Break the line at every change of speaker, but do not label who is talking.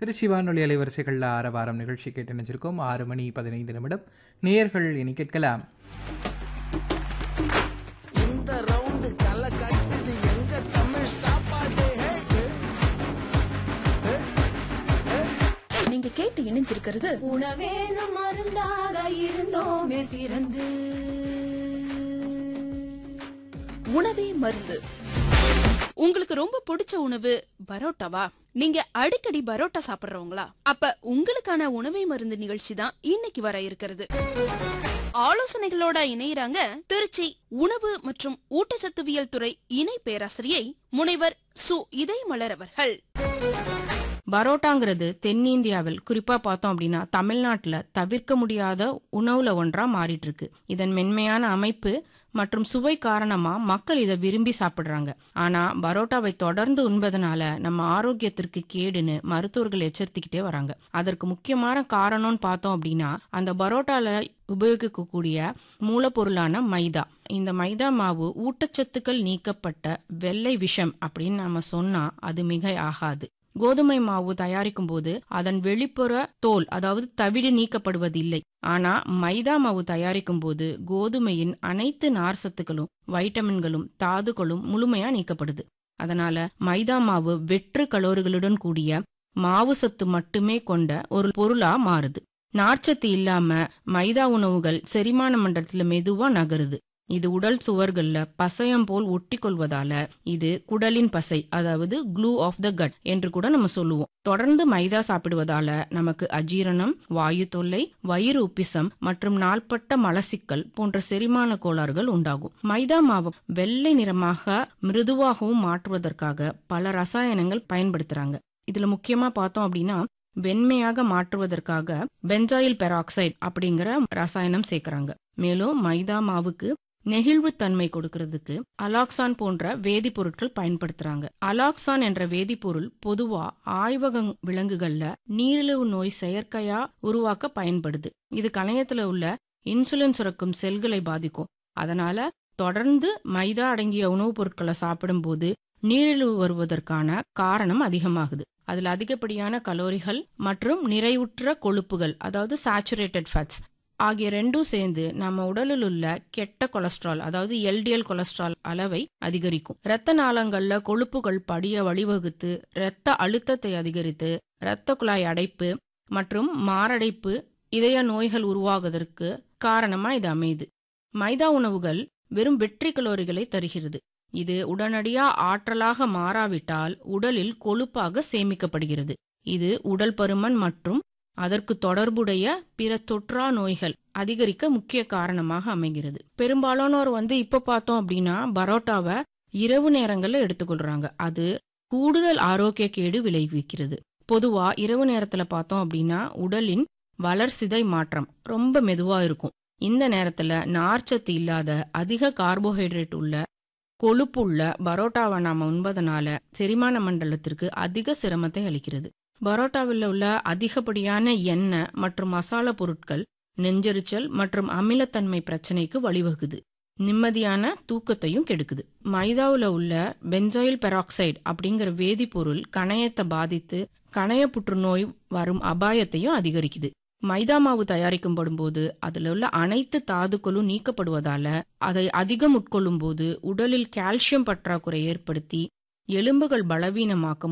திருச்சி வானொலி அலைவரிசைகளில் ஆற வாரம் நிகழ்ச்சி கேட்டு நினைச்சிருக்கோம் ஆறு மணி பதினைந்து நிமிடம் நேயர்கள் இனி கேட்கலாம்
இந்த ரவுண்டு களை கட்டுது எங்க தமிழ் சாப்பாடு ஹே, ஹே.
நீங்க கேட்டு இணைஞ்சிருக்கிறது
உணவேனும் மருந்தாக இருந்தோமே சிறந்து
உணவே மருந்து
உங்களுக்கு ரொம்ப பிடிச்ச உணவு பரோட்டாவா நீங்க அடிக்கடி பரோட்டா சாப்பிடுறவங்களா அப்ப உங்களுக்கான உணவை மருந்து நிகழ்ச்சி தான் இன்னைக்கு வர இருக்கிறது ஆலோசனைகளோட இணையறாங்க திருச்சி உணவு மற்றும் ஊட்டச்சத்துவியல் துறை இணை பேராசிரியை முனைவர் சு இதயமலர் அவர்கள்
பரோட்டாங்கிறது தென்னிந்தியாவில் குறிப்பா பார்த்தோம் அப்படின்னா தமிழ்நாட்டுல தவிர்க்க முடியாத உணவுல ஒன்றா மாறிட்டு இருக்கு இதன் மென்மையான அமைப்பு மற்றும் சுவை காரணமா மக்கள் இதை விரும்பி சாப்பிடுறாங்க ஆனா பரோட்டாவை தொடர்ந்து உண்பதனால நம்ம ஆரோக்கியத்திற்கு கேடுன்னு மருத்துவர்கள் எச்சரித்துக்கிட்டே வராங்க அதற்கு முக்கியமான காரணம்னு பார்த்தோம் அப்படின்னா அந்த பரோட்டால உபயோகிக்கக்கூடிய மூலப்பொருளான மைதா இந்த மைதா மாவு ஊட்டச்சத்துக்கள் நீக்கப்பட்ட வெள்ளை விஷம் அப்படின்னு நம்ம சொன்னா அது மிகை ஆகாது கோதுமை மாவு தயாரிக்கும் போது அதன் வெளிப்புற தோல் அதாவது தவிடு நீக்கப்படுவதில்லை ஆனா மைதா மாவு தயாரிக்கும் போது கோதுமையின் அனைத்து நார்சத்துக்களும் வைட்டமின்களும் தாதுக்களும் முழுமையா நீக்கப்படுது அதனால மைதா மாவு வெற்று கலோரிகளுடன் கூடிய மாவு சத்து மட்டுமே கொண்ட ஒரு பொருளா மாறுது நார்ச்சத்து இல்லாம மைதா உணவுகள் செரிமான மண்டலத்துல மெதுவா நகருது இது உடல் சுவர்கள்ல பசையம் போல் ஒட்டி கொள்வதால இது குடலின் பசை அதாவது க்ளூ ஆஃப் த கட் என்று கூட நம்ம சொல்லுவோம் தொடர்ந்து மைதா சாப்பிடுவதால நமக்கு அஜீரணம் வாயு தொல்லை வயிறு உப்பிசம் மற்றும் நாள்பட்ட மலசிக்கல் போன்ற செரிமான கோளாறுகள் உண்டாகும் மைதா மாவு வெள்ளை நிறமாக மிருதுவாகவும் மாற்றுவதற்காக பல ரசாயனங்கள் பயன்படுத்துறாங்க இதுல முக்கியமா பார்த்தோம் அப்படின்னா வெண்மையாக மாற்றுவதற்காக பென்சாயில் பெராக்சைடு அப்படிங்கிற ரசாயனம் சேர்க்கறாங்க மேலும் மைதா மாவுக்கு நெகிழ்வுத்தன்மை கொடுக்கறதுக்கு அலாக்சான் போன்ற வேதிப்பொருட்கள் பயன்படுத்துறாங்க அலாக்சான் என்ற வேதிப்பொருள் பொதுவா ஆய்வக விலங்குகள்ல நீரிழிவு நோய் செயற்கையா உருவாக்க பயன்படுது இது கணையத்துல உள்ள இன்சுலின் சுரக்கும் செல்களை பாதிக்கும் அதனால தொடர்ந்து மைதா அடங்கிய உணவுப் பொருட்களை சாப்பிடும்போது நீரிழிவு வருவதற்கான காரணம் அதிகமாகுது அதுல அதிகப்படியான கலோரிகள் மற்றும் நிறைவுற்ற கொழுப்புகள் அதாவது சாச்சுரேட்டட் ஃபேட்ஸ் ஆகிய ரெண்டும் சேர்ந்து நம்ம உடலில் உள்ள கெட்ட கொலஸ்ட்ரால் அதாவது எல்டிஎல் கொலஸ்ட்ரால் அளவை அதிகரிக்கும் இரத்த நாளங்கள்ல கொழுப்புகள் படிய வழிவகுத்து இரத்த அழுத்தத்தை அதிகரித்து இரத்த குழாய் அடைப்பு மற்றும் மாரடைப்பு இதய நோய்கள் உருவாகுவதற்கு காரணமா இது அமையுது மைதா உணவுகள் வெறும் வெற்றி கலோரிகளை தருகிறது இது உடனடியா ஆற்றலாக மாறாவிட்டால் உடலில் கொழுப்பாக சேமிக்கப்படுகிறது இது உடல் பருமன் மற்றும் அதற்கு தொடர்புடைய பிற தொற்றா நோய்கள் அதிகரிக்க முக்கிய காரணமாக அமைகிறது பெரும்பாலானோர் வந்து இப்ப பார்த்தோம் அப்படின்னா பரோட்டாவை இரவு நேரங்கள்ல எடுத்துக்கொள்றாங்க அது கூடுதல் ஆரோக்கிய கேடு விளைவிக்கிறது பொதுவா இரவு நேரத்துல பார்த்தோம் அப்படின்னா உடலின் வளர்சிதை மாற்றம் ரொம்ப மெதுவா இருக்கும் இந்த நேரத்துல நார்ச்சத்து இல்லாத அதிக கார்போஹைட்ரேட் உள்ள கொழுப்புள்ள பரோட்டாவை நாம உண்பதனால செரிமான மண்டலத்திற்கு அதிக சிரமத்தை அளிக்கிறது பரோட்டாவில் உள்ள அதிகப்படியான எண்ணெய் மற்றும் மசாலா பொருட்கள் நெஞ்செரிச்சல் மற்றும் அமிலத்தன்மை பிரச்சனைக்கு வழிவகுது நிம்மதியான தூக்கத்தையும் கெடுக்குது மைதாவில் உள்ள பென்சாயில் பெராக்சைடு அப்படிங்கிற வேதிப்பொருள் கணையத்தை பாதித்து கணைய புற்றுநோய் வரும் அபாயத்தையும் அதிகரிக்குது மைதா மாவு தயாரிக்கப்படும் போது அதில் உள்ள அனைத்து தாதுக்களும் நீக்கப்படுவதால அதை அதிகம் உட்கொள்ளும் போது உடலில் கால்சியம் பற்றாக்குறை ஏற்படுத்தி எலும்புகள் பலவீனமாக்க